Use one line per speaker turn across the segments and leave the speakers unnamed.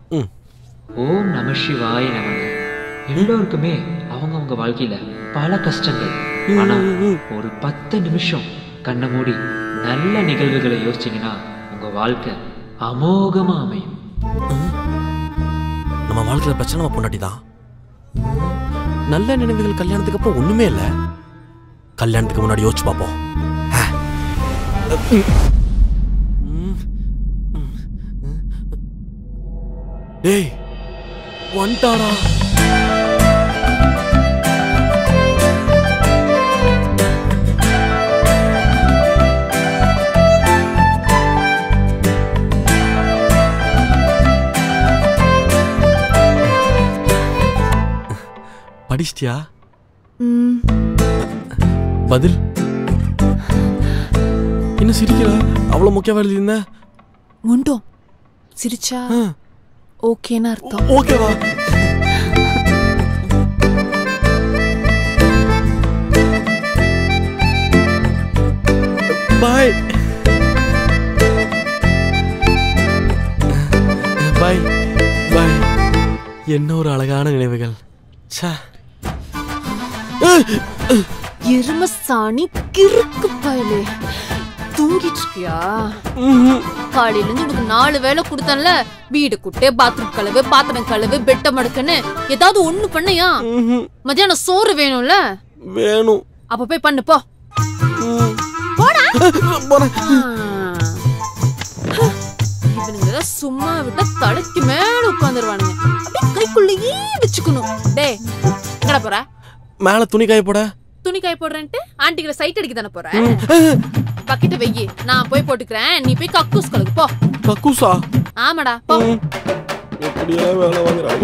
ம்.
ஓம் நம சிவாய நம எல்லோருக்குமே அவங்கவங்க வாழ்க்கையில பல கஷ்டங்கள் ஆனா ஒரு பத்து நிமிஷம் கண்ணை மூடி நல்ல நிகழ்வுகளை யோசிச்சீங்கன்னா உங்க வாழ்க்கை அமோகமா அமையும்
நம்ம வாழ்க்கையில பிரச்சனை நம்ம பொண்டாட்டி தான் நல்ல நினைவுகள் கல்யாணத்துக்கு அப்புறம் ஒண்ணுமே இல்ல கல்யாணத்துக்கு முன்னாடி யோசிச்சு பார்ப்போம் ஆ. ம். டேய் வந்துட்டாடா படிச்சிட்டியா
ம்
பதில் என்ன சிரிக்கிறா அவ்வளவு முக்கியமா எழுதியிருந்த
உண்டும் சிரிச்சா ஓகேன்னு அர்த்தம்
ஓகேவா பாய் பாய் பாய் என்ன ஒரு அழகான நினைவுகள் ச்சே
எரும சாணி கிறுக்கு பயலே தூங்கிட்டு இருக்கியா காலையில இருந்து உனக்கு நாலு வேலை கொடுத்தேன்ல வீடு குட்டே பாத்ரூம் கழுவு பாத்திரம் கழுவு பெட்ட மடுக்குன்னு ஏதாவது ஒண்ணு பண்ணையா மத்தியானம் சோறு வேணும்ல
வேணும்
அப்ப போய் பண்ணு போ போடா இவனுங்க சும்மா விட்டா தலைக்கு மேல உட்காந்துருவானுங்க அப்படியே கைக்குள்ளேயே வச்சுக்கணும் டேய் எங்கடா போற
மேல துணி காய போட
துணி காய போடுறேன்ட்டு ஆண்டிகளை சைட் அடிக்க தானே போற பக்கெட்ட வெயி நான் போய் போட்டுக்கிறேன் நீ போய் கக்கூஸ் கழுகு போ
கக்கூசா
ஆமாடா போ
எப்படியா வேலை வாங்குறாங்க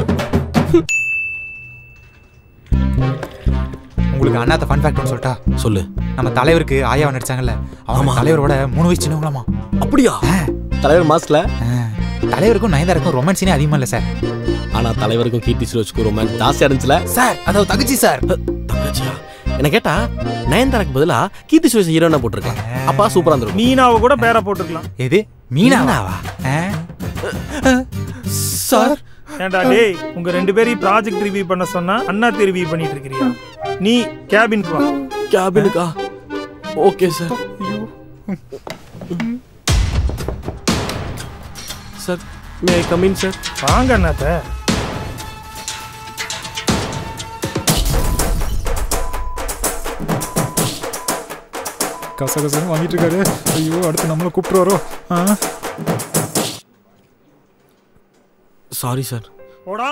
உங்களுக்கு அண்ணாத்த ஃபன் ஃபேக்ட் ஒன்று சொல்லிட்டா
சொல்லு
நம்ம தலைவருக்கு ஆயாவை நடிச்சாங்கல்ல அவங்க தலைவரோட மூணு வயசு சின்னவங்களாமா
அப்படியா தலைவர் மாஸ்ல
தலைவருக்கும் நயன்தாருக்கும் ரொமான்ஸினே அதிகமா இல்லை சார்
ஆனா தலைவருக்கும் கீர்த்தி சுரேஷ்க்கும் ரொமான்ஸ் ஜாஸ்தியா இருந்துச்சுல
சார் அதாவது தகுச்சி சார்
தங்கச்சியா என்ன கேட்டா நயன்தாராக்கு பதிலா கீர்த்தி சுரேஷ் ஹீரோனா போட்டிருக்கேன் அப்பா சூப்பரா இருந்திருக்கும்
மீனாவை கூட பேரா போட்டுருக்கலாம்
எது மீனாவா
சார்
ஏன்டா டேய் உங்க ரெண்டு பேரையும் ப்ராஜெக்ட் ரிவ்யூ பண்ண சொன்னா அண்ணா ரிவ்யூ பண்ணிட்டு இருக்கிறியா நீ கேபின் வா
கேபினுக்கா okay sir sir may I come in sir
வாங்க அண்ணாத்த
கசகசன்னு வாங்கிட்டு இருக்காரு ஐயோ அடுத்து நம்மளை கூப்பிட்டுருவாரோ ஆ
சாரி சார்
போடா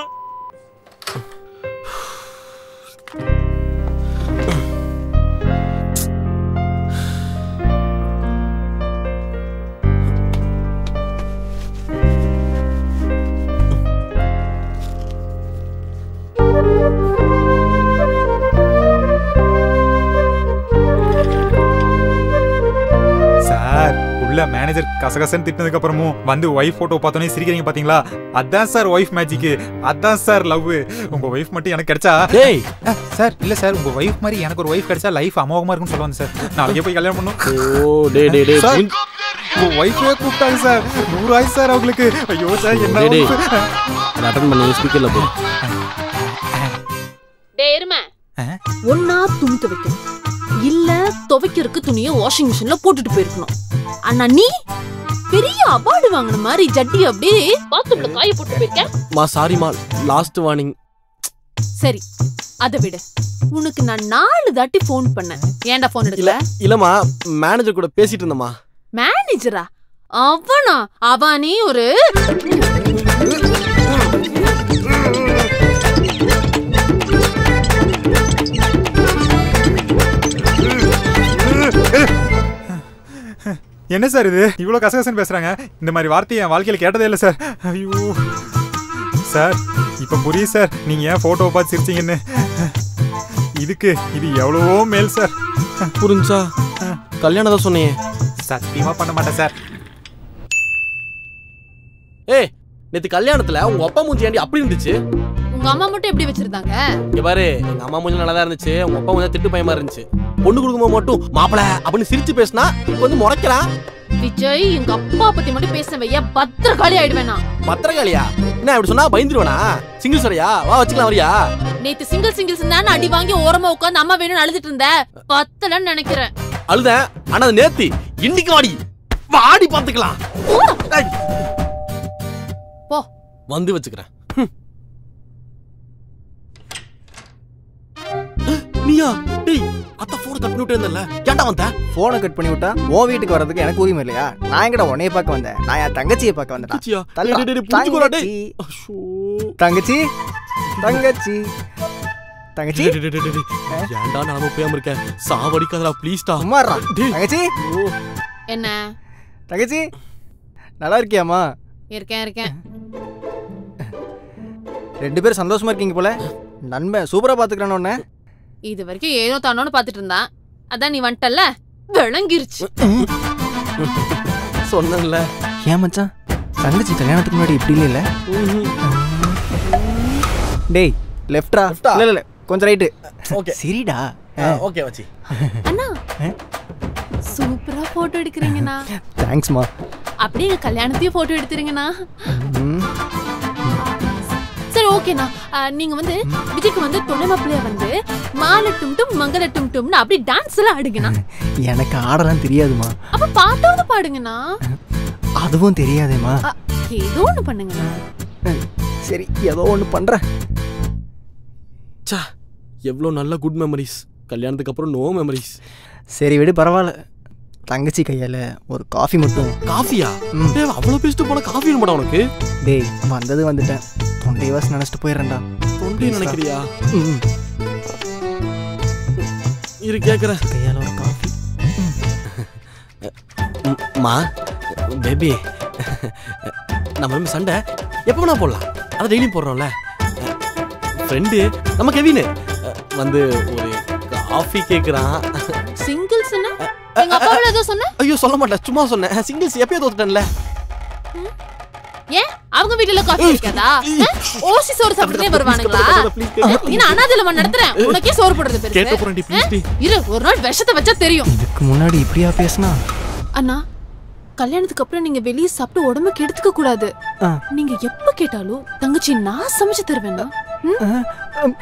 சார் உள்ள மேனேஜர் கசகசன்னு திட்டினதுக்கு அப்புறமும் வந்து ஒய்ஃப் போட்டோ பார்த்தோன்னே சிரிக்கிறீங்க பாத்தீங்களா அதான் சார் ஒய்ஃப் மேஜிக் அதான் சார் லவ் உங்க ஒய்ஃப் மட்டும் எனக்கு கிடைச்சா
டேய்
சார் இல்ல சார் உங்க ஒய்ஃப் மாதிரி எனக்கு ஒரு ஒய்ஃப் கிடைச்சா லைஃப் அமோகமா இருக்கும்னு சொல்லுவாங்க சார் நாளைக்கே போய் கல்யாணம் பண்ணும்
ஓ டே டே டே
சார், உங்க ஒய்ஃபே கூப்பிட்டாங்க சார் நூறு ஆயிடுச்சு சார் அவங்களுக்கு ஐயோ சார் என்ன
டேய், டேய்.
wife?
அதை அட்டன் பண்ணி ஸ்பீக்கர்ல போ
டே எருமை ஒன்னா துணி துவைக்கணும் இல்ல துவைக்கிறதுக்கு துணியை வாஷிங் மிஷின்ல போட்டுட்டு போயிருக்கணும் அண்ணா நீ பெரிய அவார்டு வாங்கின மாதிரி ஜட்டி அப்படியே பாத்ரூம்ல காய போட்டு போயிருக்க
மா சாரிமா லாஸ்ட் வார்னிங்
சரி அதை விடு உனக்கு நான் நாலு தாட்டி ஃபோன் பண்ணேன் ஏன்டா ஃபோன் எடுக்கல
இல்லம்மா மேனேஜர் கூட பேசிட்டு இருந்தம்மா
மேனேஜரா அவனா அவனே ஒரு
என்ன சார் இது இவ்வளோ கசகசன்னு பேசுறாங்க இந்த மாதிரி வார்த்தையை என் வாழ்க்கையில் கேட்டதே இல்லை சார் ஐயோ சார் இப்போ புரியுது சார் நீங்க ஏன் போட்டோவை பார்த்து சிரிச்சீங்கன்னு இதுக்கு இது எவ்வளவோ மேல் சார்
புரிஞ்சா கல்யாணம் தான் சொன்னியே
சத்தியமா பண்ண மாட்டேன் சார்
ஏய் நேத்து கல்யாணத்துல உங்க அப்பா மூஞ்சி ஏண்டி அப்படி இருந்துச்சு
உங்க அம்மா மட்டும் எப்படி வச்சிருந்தாங்க
இங்க பாரு எங்க அம்மா மூஞ்சி நல்லா தான் இருந்துச்சு உங்க அப்பா மூஞ்சி திட்டு பயமா இருந்துச்சு பொண்ணு கொடுக்கும்போது மட்டும் மாப்பிள அப்படின்னு சிரிச்சு பேசினா இப்ப வந்து முறைக்கிறான்
விஜய் எங்க அப்பா பத்தி மட்டும் பேச வையா பத்திரகாளி ஆயிடுவேன் நான்
பத்திரகாளியா என்ன இப்படி சொன்னா பயந்துருவனா சிங்கிள்ஸ் வரையா வா வச்சுக்கலாம் வரியா
நேத்து சிங்கிள் சிங்கிள்ஸ் தான் அடி வாங்கி ஓரமா உட்காந்து அம்மா வேணும்னு அழுதுட்டு இருந்த பத்தலன்னு நினைக்கிறேன்
அழுதேன் ஆனா அது நேத்தி இன்னைக்கு வாடி வாடி பாத்துக்கலாம் ஏய்.
போ
வந்து வச்சுக்கிறேன் ஹம். நீயா டேய் அத்தை போன் கட் பண்ணிட்டே இருந்தல ஏன்டா வந்த
போனை கட் பண்ணி விட்டா உன் வீட்டுக்கு வர்றதுக்கு எனக்கு உரிமை இல்லையா நான் எங்கடா உன்னைய பார்க்க வந்தேன் நான் என் தங்கச்சியை பார்க்க வந்தேன்
கச்சியா
தள்ளா.
டேய், டேய், டேய், புரிஞ்சுக்கோடா, டேய்.
தங்கச்சி.
அஷோ.
தங்கச்சி தங்கச்சி தங்கச்சி
டேய், டேய், டேய், டேய், டேய். ஏன்டா நாம போயாம இருக்கேன் சாவடிக்காதடா ப்ளீஸ்டா
சும்மாறா
டேய்.
தங்கச்சி
என்ன
தங்கச்சி நல்லா இருக்கியாம்மா
இருக்கேன் இருக்கேன்
ரெண்டு பேரும் சந்தோஷமா இருக்கீங்க போல நண்பன் சூப்பரா பாத்துக்கிறான் உன்ன
இது வரைக்கும் ஏதோ தானோன்னு பாத்துட்டு இருந்தான் அதான் நீ வந்துட்டல்ல விளங்கிருச்சு
சொன்னேன்ல
ஏன் மச்சான் தங்கச்சி கல்யாணத்துக்கு முன்னாடி இப்படி இல்ல டேய் லெஃப்டா
Left ஆ?
இல்ல இல்ல கொஞ்சம் ரைட்டு
Okay.
சரிடா
ஓகே வச்சி
அண்ணா சூப்பரா போட்டோ எடுக்கிறீங்கண்ணா
தேங்க்ஸ்மா
அப்படியே எங்க கல்யாணத்தையும் போட்டோ எடுத்துருங்கண்ணா
ம்
சரி ஓகேண்ணா அஹ், நீங்க வந்து விஜய்க்கு வந்து துணை மாப்பிள்ளைய வந்து மாலை டும் டும் மங்கள டும் டும்னு அப்படி டான்ஸ் எல்லாம் ஆடுங்கண்ணா
எனக்கு ஆடலாம் தெரியாதுமா
அப்ப பாட்டாவது பாடுங்கண்ணா
அதுவும் தெரியாதேம்மா
அ, ஏதோ ஒண்ணு பண்ணுங்கண்ணா
சரி ஏதோ ஒன்று பண்ணுறேன்
சா எவ்வளோ நல்ல குட் மெமரிஸ் கல்யாணத்துக்கு அப்புறம் நோ மெமரிஸ்
சரி விடு பரவாயில்ல தங்கச்சி கையால் ஒரு காஃபி மட்டும்
காஃபியா
ம்.
டேய் அவ்வளோ பேசிட்டு போன காஃபி வேணுமாடா உனக்கு
டேய் வந்தது வந்துட்டேன் தொண்டை வாசி நினச்சிட்டு போயிடுறேன்டா
தொண்டை
Please டா.
நினைக்கிறியா
ம்
இரு கேக்குறேன்
கையால் ஒரு காஃபி
மா பேபி நம்ம வந்து சண்டை எப்போ வேணா போடலாம் அதை டெய்லியும் போடுறோம்ல ஃப்ரெண்டு நம்ம கெவின் வந்து ஒரு காஃபி கேட்குறான்
சிங்கிள்ஸ் எங்க அப்பாவோட ஏதோ சொன்ன
ஐயோ சொல்ல மாட்டேன் சும்மா சொன்னேன் சிங்கிள்ஸ் எப்பயோ தோத்துட்டேன்ல
ஏன் அவங்க வீட்டுல காஃபி இருக்காதா அஹ், ஓசி சோறு சாப்பிட்டுட்டே வருவானுங்களா நீ நான் அனாதிலமா நடத்துறேன் உனக்கே சோறு போடுறது
கேட்க
பெருசு
போறேன் ப்ளீஸ் டி
இரு ஒரு நாள் விஷத்தை வச்சா தெரியும்
இதுக்கு முன்னாடி இப்படியா பேசுனா
அண்ணா கல்யாணத்துக்கு அப்புறம் நீங்க வெளிய சாப்பிட்டு உடம்பு கெடுத்துக்க கூடாது
ஆ.
நீங்க எப்ப கேட்டாலும் தங்கச்சி நான் சமைச்சு தருவேன்னா ம்?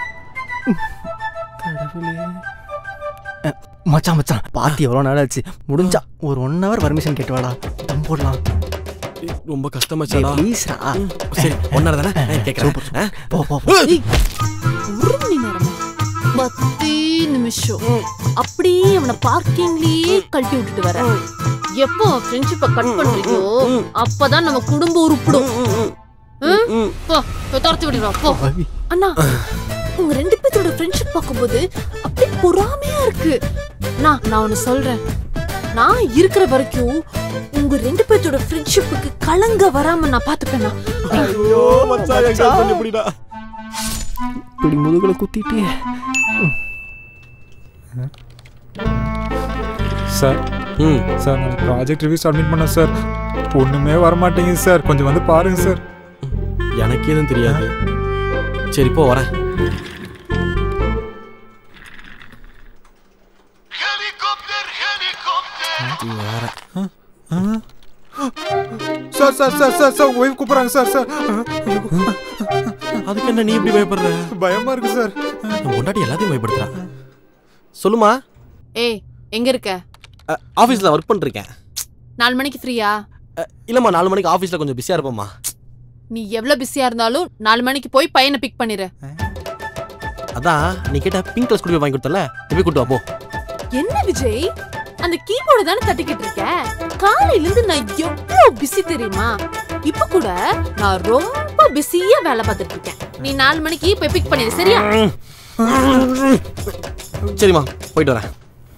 அஹ், மச்சான் மச்சான் பார்த்து எவ்வளோ நாள் ஆச்சு முடிஞ்சா ஒரு ஒன் ஹவர் பர்மிஷன் கேட்டு வாடா தம் போடலாம்
ரொம்ப கஷ்டமாச்சாடா
ப்ளீஸ்ரா
சரி ஒன்னார தானே கேட்குறேன்
போ போ போ.
ஏய், ஒரு மணி நேரமா பத்து நிமிஷம் அப்படியே அவனை பார்க்கிங்லயே கழட்டி விட்டுட்டு வர எப்போ ஃப்ரெண்ட்ஷிப்பை கட் பண்றீங்களோ அப்பதான் நம்ம குடும்பம் உருப்பிடும் ம்? போ போய் துரத்தி விட்டுருவா போ
பாவி.
அண்ணா உங்க ரெண்டு பேத்தோட ஃப்ரெண்ட்ஷிப் பார்க்கும்போது அப்படியே பொறாமையா இருக்கு நான் நான் ஒன்னு சொல்றேன் நான் இருக்கிற வரைக்கும் உங்க ரெண்டு பேத்தோட ஃப்ரெண்ட்ஷிப்புக்கு கலங்க வராம நான் பாத்துப்பேனா
ஐயோ மச்சான் என் girlfriend எப்படிடா
இப்படி முதுகுல குத்திட்டு
சார்
ம்
சார் நான் ப்ராஜெக்ட் ரிவ்யூ சப்மிட் பண்ணேன் சார் ஒன்றுமே வரமாட்டேங்குது சார் கொஞ்சம் வந்து பாருங்க சார்
எனக்கு எதுவும் தெரியாது சரி போ வரேன் நீ வேற
sir sir sir sir sir wife கூப்பிட்றாங்க சார் சார்
அதுக்கு என்ன நீ இப்படி பயப்படுற
பயமா இருக்கு சார்
என் பொண்டாட்டி எல்லாத்தையும் பயப்படுத்துறா சொல்லுமா
ஏய் எங்க இருக்க
ஆஃபீஸில் ஒர்க் பண்ணிருக்கேன்
நாலு மணிக்கு ஃப்ரீயா
அஹ், இல்லம்மா நாலு மணிக்கு ஆஃபீஸில் கொஞ்சம் பிஸியாக இருப்போம்மா
நீ எவ்வளவு பிஸியா இருந்தாலும் நாலு மணிக்கு போய் பையனை பிக் பண்ணிரு
அதான் நீ கேட்ட பிங்க் கலர் ஸ்கூட்டி வாங்கி கொடுத்தல எப்படி கூட்டு வா போ
என்ன விஜய் அந்த கீபோர்டு தானே தட்டிக்கிட்டு இருக்க காலையில இருந்து நான் எவ்வளவு பிஸி தெரியுமா இப்ப கூட நான் ரொம்ப பிஸியா வேலை பார்த்துட்டு இருக்கேன் நீ நாலு மணிக்கு போய் பிக் பண்ணிடு சரியா
சரிம்மா போயிட்டு வரேன்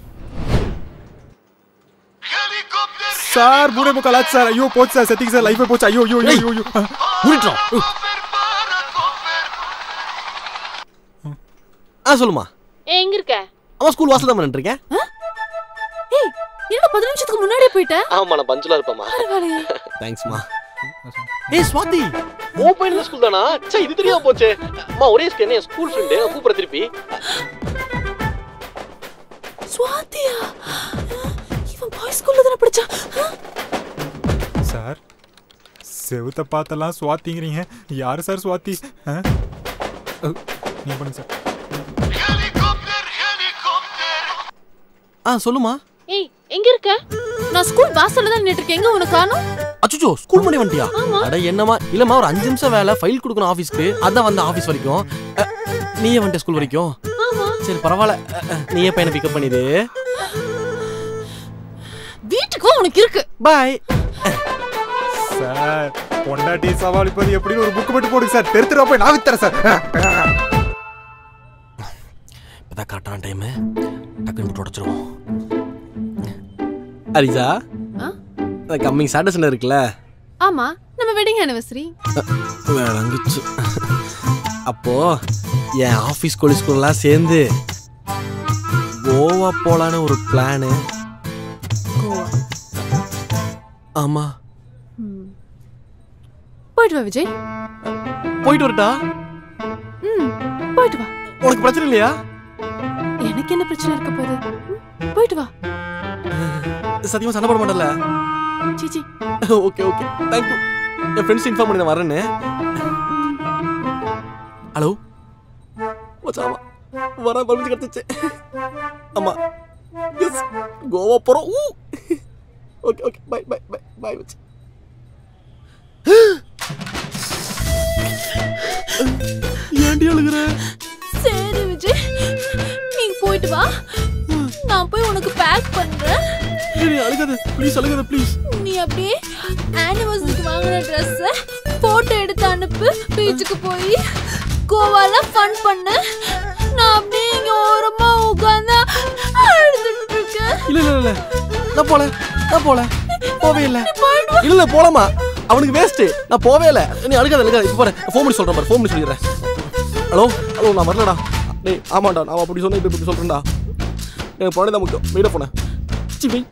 சார் மூணே முக்கால் ஆச்சு சார் ஐயோ போச்சு சார் செத்திங் சார் லைஃபே போச்சு ஐயோ ஐயோ ஐயோ ஐயோ, ஐயோ
முடிட்டோம் ஆ சொல்லுமா
ஏய் எங்க இருக்க
அவன் ஸ்கூல் வாசல் தான் பண்ணிட்டுருக்கேன்
ஏய் என்னடா பத்து நிமிஷத்துக்கு முன்னாடியே போயிட்ட
ஆமா நான் பஞ்சுலா இருப்பேம்மா
பரவாயில்லையே
தேங்க்ஸ்மா ஏய் ஸ்வாதி ஓ பையன் ஸ்கூல் தானா சே இது தெரியாம போச்சே அம்மா ஒரே ஸ்கேன் என் ஸ்கூல் ஃப்ரெண்டு கூப்பிட திருப்பி
சுவாதியா இவன் பாய் ஸ்கூல்ல தானே படிச்சான்
சார் செவுத்த பார்த்தெல்லாம் சுவாத்திங்கிறீங்க யாரு சார் சுவாத்தி ஆ? அ, நீங்க பண்ணுங்க சார்
ஆ சொல்லுமா
ஏய் எங்க இருக்க நான் ஸ்கூல் வாசல்ல தான் நின்னுட்டு இருக்கேன் எங்க உனக்கு காணோம்
அச்சுச்சோ ஸ்கூல் பண்ணி வந்துட்டியா அட என்னமா இல்லம்மா ஒரு அஞ்சு நிமிஷம் வேலை ஃபைல் கொடுக்கணும் ஆஃபீஸ்க்கு அதான் வந்த ஆஃபீஸ் வரைக்கும் அ, நீயே வந்துட்ட ஸ்கூல் வரைக்கும்
ஆமா
சரி பரவாயில்ல அ, அ, நீயே பையனை பிக்கப் பண்ணிடு
வீட்டுக்கு வா, உனக்கு இருக்கு
பாய்
சார் பொண்டாட்டி சமாளிப்பது எப்படின்னு ஒரு புக் மட்டும் போடுங்க சார் தெரு தெருவா போய் நான் வித்துறேன் சார்
இப்பதான் கரெக்டான டைமு டக்குன்னு போட்டு உடச்சிருவோம் அரிஜா
ஆ?
கம்மிங் சாட்டர்டே இருக்குல்ல
ஆமா நம்ம வெட்டிங் ஆனிவர்சரி
விளங்குச்சு அப்போ என் ஆஃபீஸ் கொலி ஸ்கூல்லாம் சேர்ந்து கோவா போலான்னு ஒரு பிளானு
கோவா
ஆமா
ம். போயிட்டு வா விஜய்
போயிட்டு வரட்டா
ம் போயிட்டு வா
உனக்கு பிரச்சனை இல்லையா
எனக்கு என்ன பிரச்சனை இருக்க போகுது ம், போயிட்டு வா
சத்தியமா சண்டை போட மாட்டல
சீச்சி
ஓகே ஓகே தேங்க்யூ என் ஃப்ரெண்ட்ஸ் இன்ஃபார்ம் பண்ணி நான் வரேன்னு ஹலோ மச்சாமா வர பர்மிஷன் கிடச்சிச்சு ஆமா எஸ் கோவா போகிறோம் ஊ okay okay bye bye bye bye வச்சு ஏன்டி அழுகுற
சரி விஜய் நீ போயிட்டு வா நான் போய் உனக்கு பேக் பண்றேன்
ஏய், அழுகாத ப்ளீஸ் அழுகாத ப்ளீஸ்
நீ அப்படியே ஆனிவர்சரிக்கு வாங்கின ட்ரெஸ்ஸை போட்டோ எடுத்து அனுப்பு பீச்சுக்கு போய் கோவால ஃபன் பண்ணு நான் அப்படியே இங்க ஓரமா உட்கார்ந்து அழுதுட்டு இருக்கேன்
இல்ல இல்ல இல்ல நான் போல நான் போல போவே இல்ல
போயிட்டு
இல்ல இல்ல போலாமா அவனுக்கு வேஸ்ட் நான் போவே இல்ல நீ அழுகாத அழுகாத இப்ப பாரு ஃபோன் பண்ணி சொல்றேன் பாரு ஃபோன் பண்ணி சொல்லிடுறேன் ஹலோ ஹலோ நான் வரலடா டேய் ஆமாடா நான் அப்படி சொன்னேன் இப்ப இப்படி சொல்றேன்டா எனக்கு போனே தான் முக்கியம் வீட போனேன் சி வை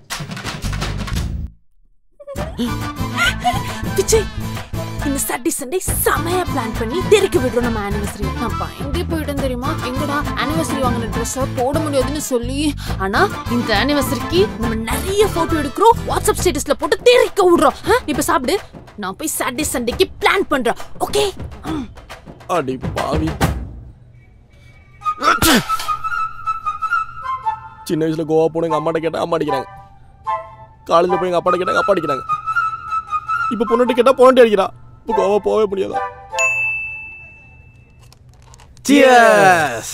விஜய் இந்த சாட்டர்டே சண்டே செமையா பிளான் பண்ணி தெறிக்க விடுறோம் நம்ம ஆனிவர்சரி நான் பயந்தே போயிட்டேன் தெரியுமா எங்கடா ஆனிவர்சரி வாங்கின ட்ரெஸ்ஸை போட முடியாதுன்னு சொல்லி ஆனா இந்த ஆனிவர்சரிக்கு நம்ம நிறைய போட்டோ எடுக்கிறோம் வாட்ஸ்அப் ஸ்டேட்டஸ்ல போட்டு தெறிக்க விடுறோம் ஆ, நீ இப்ப சாப்பிடு நான் போய் சாட்டர்டே சண்டேக்கு பிளான் பண்றேன் ஓகே
அடி பாவி சின்ன வயசுல கோவா போன எங்க அம்மாட்ட கேட்டா அம்மா அடிக்கிறாங்க காலேஜ்ல போய் எங்க அப்பாட்ட கேட்டா எங்க அப்பா அடிக்கிறாங்க இப்ப பொண்ணுட்டு கேட்டா பொண்ணு அடிக்கிறா இப்ப கோவா போகவே முடியாதா Cheers!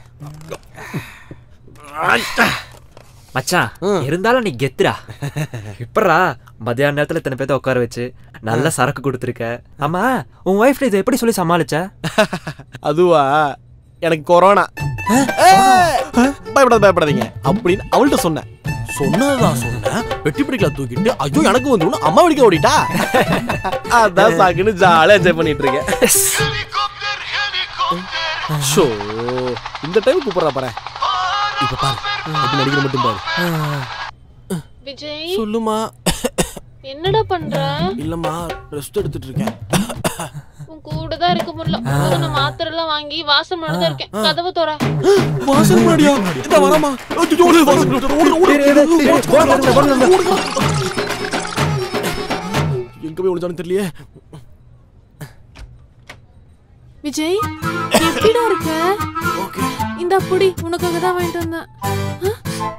மச்சான்
ம்.
இருந்தாலும் நீ கெத்துடா இப்பறா மத்தியான நேரத்துல இத்தனை பேர்த்த உட்கார வச்சு நல்ல சரக்கு கொடுத்துருக்க ஆமா உன் ஒய்ஃப் இதை எப்படி சொல்லி சமாளிச்ச
அதுவா எனக்கு கொரோனா ஏய், பயப்படாத பயப்படாதீங்க அப்படின்னு அவள்கிட்ட சொன்னேன் சொன்னதுதான் சொன்னேன் வெட்டி பிடிக்கல தூக்கிட்டு ஐயோ எனக்கு வந்து அம்மா வெடிக்க ஓடிட்டா அதான் சாக்குன்னு ஜாலியா என்ஜாய் பண்ணிட்டு இருக்கேன் ஷோ இந்த டைம் கூப்பிடுறா பாரு இப்ப பாரு எப்படி நடிக்கிற மட்டும் பாரு
விஜய்
சொல்லுமா
என்னடா பண்ற
இல்லம்மா ரெஸ்ட் எடுத்துட்டு இருக்கேன்
உன் கூட தான் இருக்க முடியல நான் மாத்திரை எல்லாம் வாங்கி வாசல் மட்டும் தான் இருக்கேன் கதவை தோற
வாசல் முன்னாடியா இந்த வரமா ஐயோ, ஓடு, வாசல் முன்னாடி, ஓடு, ஓடு, ஓடு, ஓடு. எங்க போய் ஒளிஞ்சானு தெரியலையே
விஜய் எப்படிடா இருக்க இந்த புடி உனக்காக தான் வாங்கிட்டு வந்தேன் ஆ?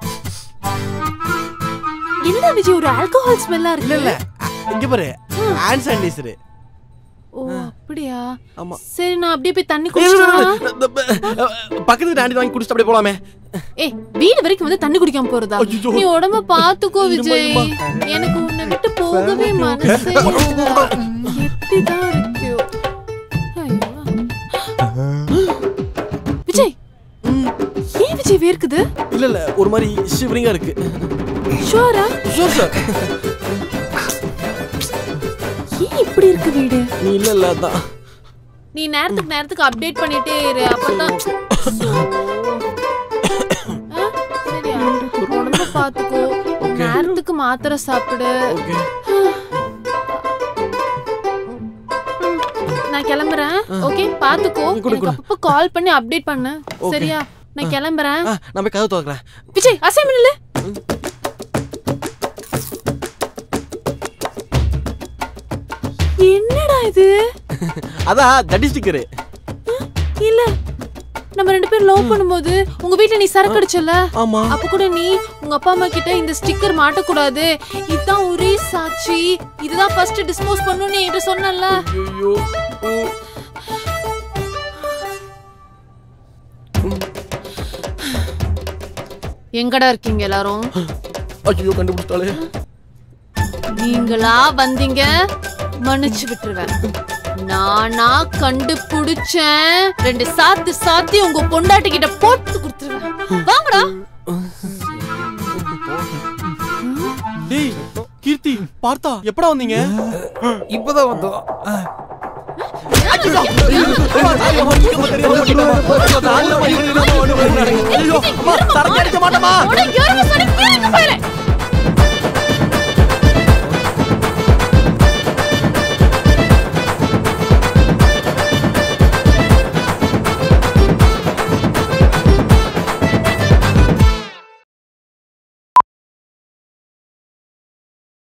என்னடா விஜய் ஒரு ஆல்கஹால் ஸ்மெல்லா
இல்ல
இருக்கு
இல்ல இங்க பாரு ஹேண்ட் சானிடைசர்
ஓ அப்படியா
ஆமா
சரி நான் அப்படியே போய் தண்ணி
இல்ல, இல்ல,
குடிச்சிட்டு
இல்ல, இல்ல, பக்கத்துல ஆண்டி வாங்கி குடிச்சிட்டு அப்படியே போலாமே
ஏய் வீடு வரைக்கும் வந்து தண்ணி குடிக்காம போறதா
ஐயோ.
நீ உடம்ப பாத்துக்கோ
இருமா,
விஜய்
இருமா.
எனக்கு உன்னை விட்டு போகவே மனசே இல்ல. எப்படிதான் இருக்கோ ஐயோ. விஜய் ஏன் விஜய் வேர்க்குது
இல்ல இல்ல ஒரு மாதிரி ஷிவரிங்கா இருக்கு
ஷோரா
ஷூர் சார்
ஏன் இப்படி இருக்கு வீடு
நீ இல்ல இல்ல அதான்
நீ நேரத்துக்கு நேரத்துக்கு அப்டேட் பண்ணிட்டே இரு அப்பதான் ஆ, சரியா உடம்ப பாத்துக்கோ நேரத்துக்கு மாத்திரை சாப்பிடு
ஓகே
நான் கிளம்புறேன் ஓகே பாத்துக்கோ
நீ கொடு,
எனக்கு
கொடு.
அப்பப்ப கால் பண்ணி அப்டேட் பண்ணு சரியா நான் கிளம்புறேன்
நான் போய் கதவு திறக்கிறேன்
விஜய் அசைன்மெண்ட் இல்ல என்னடா இது
அதான் தட்டி ஸ்டிக்கரு
இல்ல நம்ம ரெண்டு பேரும் லவ் பண்ணும்போது உங்க வீட்ல நீ சரக்கு அடிச்சல
ஆமா
அப்ப கூட நீ உங்க அப்பா அம்மா கிட்ட இந்த ஸ்டிக்கர் மாட்டக்கூடாது இதுதான் ஒரே சாட்சி இதுதான் ஃபர்ஸ்ட் டிஸ்போஸ் பண்ணணும்னு என்கிட்ட சொன்னல
ஐயோ
எங்கடா இருக்கீங்க எல்லாரும்
ஐயோ கண்டுபிடிச்சிட்டாலே
நீங்களா வந்தீங்க மன்னிச்சு விட்டுருவேன் நானா கண்டுபிடிச்சேன் ரெண்டு சாத்து சாத்தி உங்க பொண்டாட்டி கிட்ட போட்டு கொடுத்துருவேன் வாங்கடா
டேய் கீர்த்தி பார்த்தா எப்படா வந்தீங்க
இப்பதான் வந்தோம்
ஐயோ அம்மா, சரக்கு அடிக்க மாட்டோமா